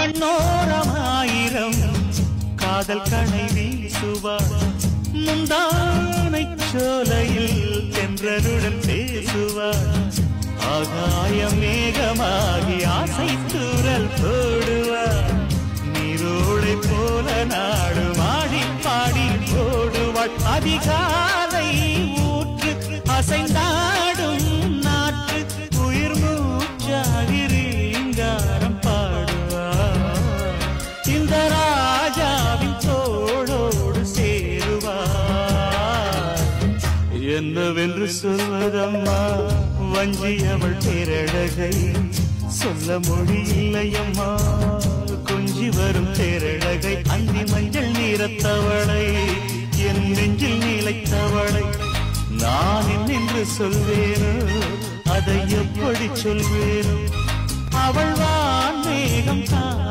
கண்ணோரமாயிரம் காதல் கணை வீசுவார் முந்தானை சோலையில் தென்றருடன் பேசுவார் ஆகாய மேகமாகி ஆசை தூரல் போடுவார் நீரோடை போல நாடு மாடி பாடி போடுவாள் அதிகாலை ஊற்று அசைந்தாடும் நாற்று உயிர் மூச்சாகி ரீங்காரம் பாடுவார் இந்த ராஜாவின் தோளோடு சேருவார் என்னவென்று சொல்வதம்மா வஞ்சி அவள் பேரழகை சொல்ல மொழி இல்லையம்மா கொஞ்சி வரும் பேரழகை அந்தி மஞ்சள் நீரத்தவளை என் நெஞ்சில் நிலைத்தவளை நான் என்னென்று சொல்வேனோ அதை எப்படி சொல்வேனோ அவள் வான் மேகம் தான்